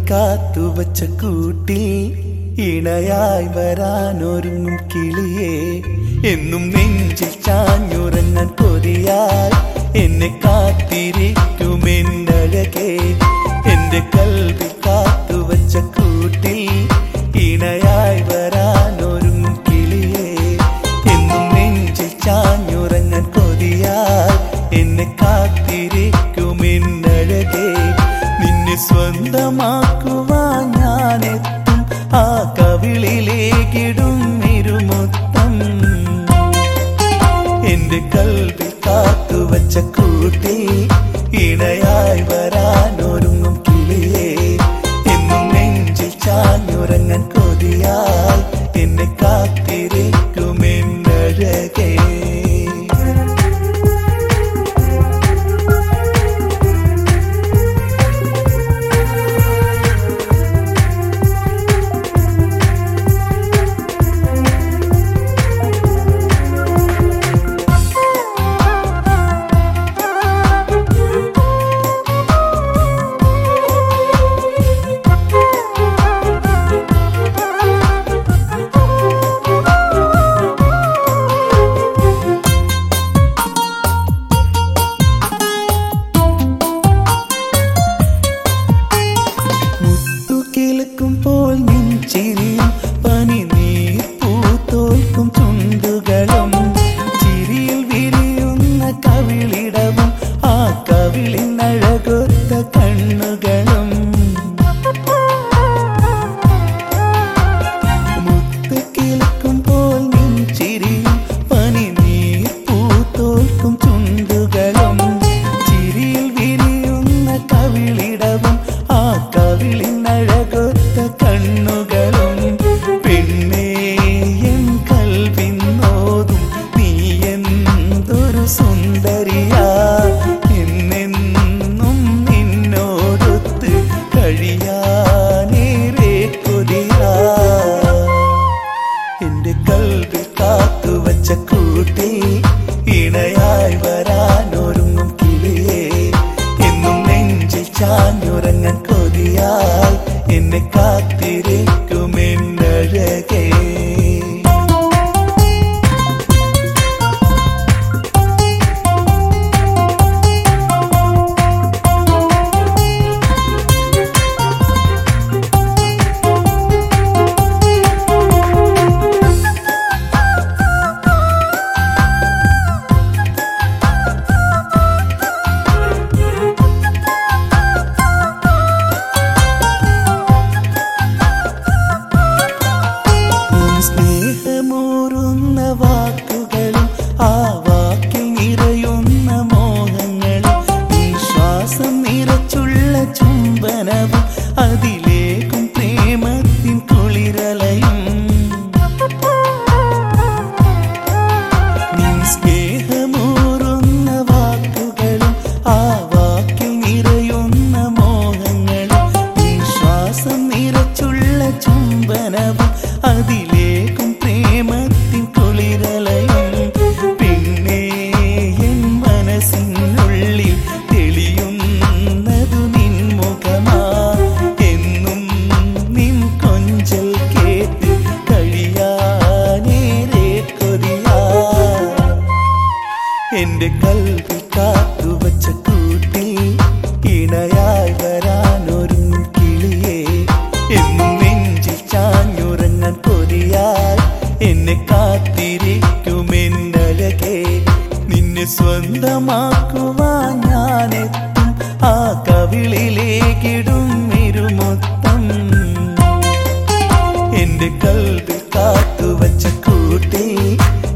കാത്തുവച്ച കൂട്ടിൽ ഇണയായി വരാനൊരുങ്ങും കിളിയെ എന്നും നെഞ്ചിൽ ചാഞ്ഞുറങ്ങാൻ കൊതിയായി എന്നെ കാത്തിരിക്കുമെന്നഴകെ എന്റെ കൽവിൽ കാത്തുവച്ച കൂട്ടിൽ ഇണയായി വരാനൊരുങ്ങും കിളിയെ എന്നും നെഞ്ചിൽ ചാഞ്ഞുറങ്ങാൻ കൊതിയായി എന്നെ കാത്തിരിക്കുമെന്നഴകെ നിന്നെ സ്വന്തമാക്കുവാൻ ഞാനെത്തും ആ കവിളിലേക്കിടും ഇരുമുത്തം എന്റെ കൽവിൽ കാത്തുവച്ച കൂട്ടിൽ ഇണയായി വരാനൊരുങ്ങും കിളിയെ എന്നും നെഞ്ചിൽ ചാഞ്ഞുറങ്ങാൻ കൊതിയായി എന്നെ കാത്തിരിക്കുമെന്നഴകേ മുത്തു കിളുക്കുമ്പോൾ നെഞ്ചിരിയും പനി നീർ പൂത്തോൽക്കും ചുണ്ടുകളും ചിരിയിൽ വിരിയുന്ന കവിളിടവും ആ കവിളിനഴകൊത്ത കണ്ണുകളും മുത്ത് കിളുക്കുമ്പോൾ നെഞ്ചിരിയും പനി നീർ പൂത്തോൽക്കും ചുണ്ടുകളും ചിരിയിൽ വിരിയുന്ന കവിളിടവും ആ കവിളിനഴകൊത്ത കണ്ണുകളും പെണ്ണേ എൻ കൽവിന്നോതും നീ എന്തൊരു സുന്ദരിയാ എന്നെന്നും നിന്നോടൊത്ത് കഴിയാനേറെ കൊതിയാ എന്റെ കൽവിൽ കാത്തുവച്ച കൂട്ടിൽ ഇണയായി വരാനൊരുങ്ങും കിളിയെ എന്നും നെഞ്ചിൽ ചാഞ്ഞുറങ്ങാൻ കൊതിയായി എന്നെ കാത്തിരിക്കുമെന്നഴകേ നിൻ സ്നേഹമൂറുന്ന വാക്കുകളും ആ വാക്കിൽ നിറയുന്ന മോഹങ്ങളും നിൻ ശ്വാസം നിറച്ചുള്ള ചുംബനവും അതിലേക്കും പ്രേമത്തിൻ കുളിരലയും നിൻ സ്നേഹമൂറുന്ന വാക്കുകളും ആ വാക്കിൽ നിറയുന്ന മോഹങ്ങളും നിൻ ശ്വാസം നിറച്ചുള്ള ചുംബനവും അതിലേക്കും പ്രേമത്തിൻ കുളിരലയും പിന്നെ എൻ മനസ്സിനുള്ളിൽ തെളിയുന്നതു നിൻ മുഖമാ എന്നും നിൻ കൊഞ്ചൽ കേട്ട് കഴിയാനേറെ കൊതിയാ എന്റെ കൽവിൽ കാത്തുവച്ച കൂട്ടിൽ ഇണയായി വരാനൊരുങ്ങും കിളിയെ എന്നും നെഞ്ചിൽ ചാഞ്ഞുറങ്ങാൻ കൊതിയായി എന്നെ കാത്തിരിക്കുമെന്നഴകെ നിന്നെ സ്വന്തമാക്കുവാൻ ഞാനെത്തും ആ കവിളിലേക്കിടും ഇരുമുത്തം എന്റെ കൽവിൽ കാത്തുവച്ച കൂട്ടിൽ